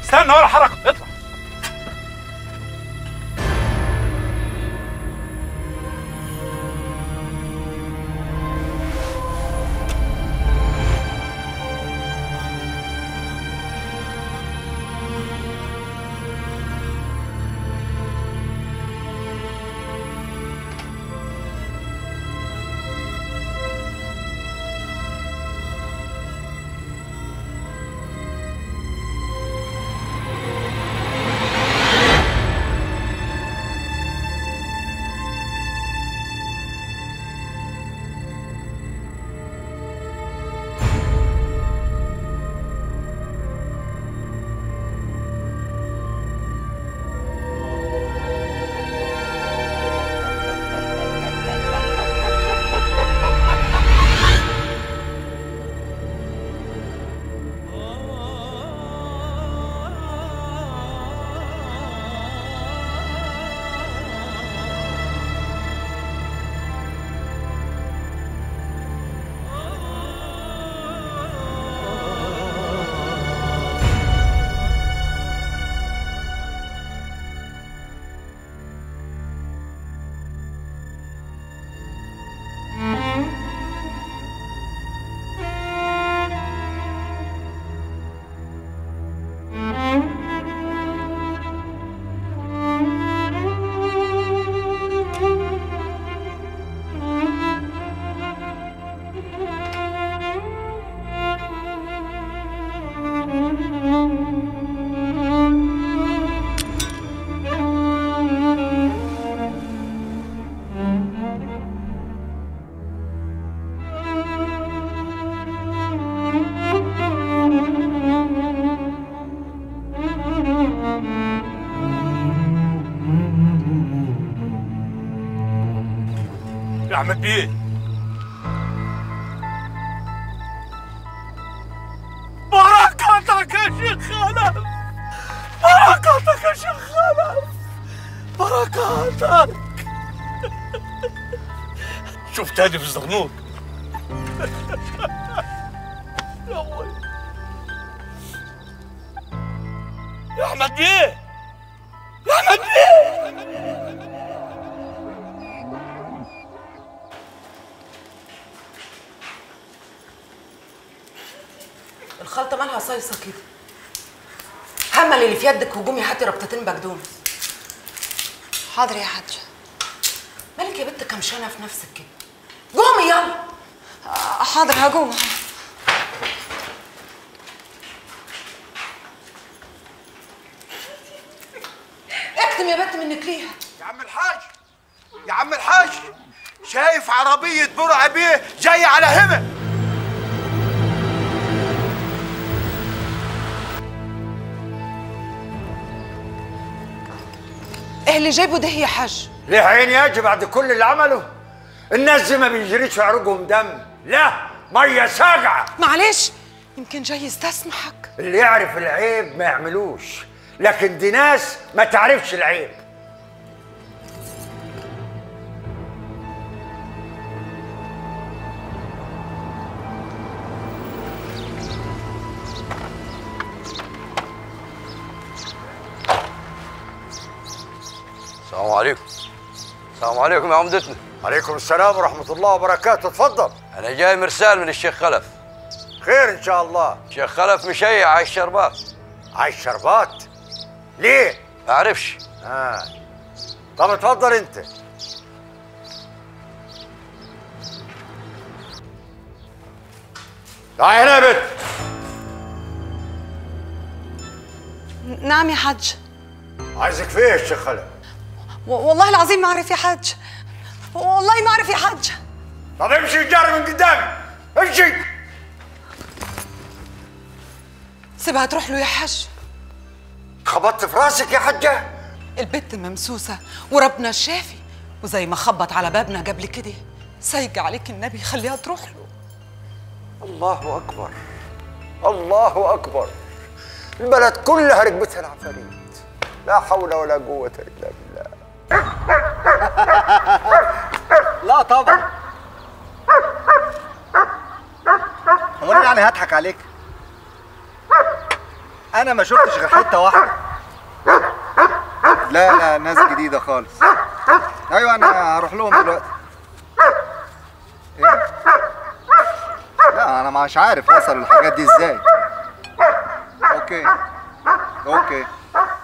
استنى ولا حركه اطلع يا احمد بيه بركاتك يا شيخ خلف بركاتك يا شيخ خلف بركاتك شفت هادي في الزغنوط يا وي. يا احمد بيه يا احمد بيه الخلطة مالها صيصة كده همل اللي في يدك وقومي هاتي ربطتين بقدونس حاضر يا حاج مالك يا بنت كمشانة في نفسك كده قومي يلا آه، حاضر هقوم اكتم يا بنت منك ليها يا عم الحاج يا عم الحاج شايف عربية برع بيه جاية على هنا ايه اللي جايبه ده يا حاج ليه عيني ياجي بعد كل اللي عمله الناس دي ما بيجريش في عروقهم دم لا ميه ساقعه معلش يمكن جاي يستسمحك اللي يعرف العيب ما يعملوش لكن دي ناس ما تعرفش العيب السلام عليكم السلام عليكم يا عمدتنا عليكم السلام ورحمة الله وبركاته اتفضل أنا جاي مرسال من الشيخ خلف خير إن شاء الله الشيخ خلف مشيع على الشربات عايز شربات ليه؟ ما أعرفش آه طب اتفضل أنت تعالي هنا يا بنت نعم يا حاج عايزك فيه يا شيخ خلف و- والله العظيم ما اعرف يا حاج والله ما اعرف يا حاج طب امشي الجار من قدامي امشي سيبها تروح له يا حاج خبطت في راسك يا حجة البت ممسوسة وربنا الشافي وزي ما خبط على بابنا قبل كده سيج عليك النبي خليها تروح له الله أكبر الله أكبر البلد كلها ركبتها العفاريت لا حول ولا قوة إلا بالله لا طبعا هو انا يعني هضحك عليك انا ما شفتش غير حته واحده لا لا ناس جديده خالص ايوه انا هروح لهم دلوقتي ايه لا انا مش عارف وصلوا الحاجات دي ازاي اوكي اوكي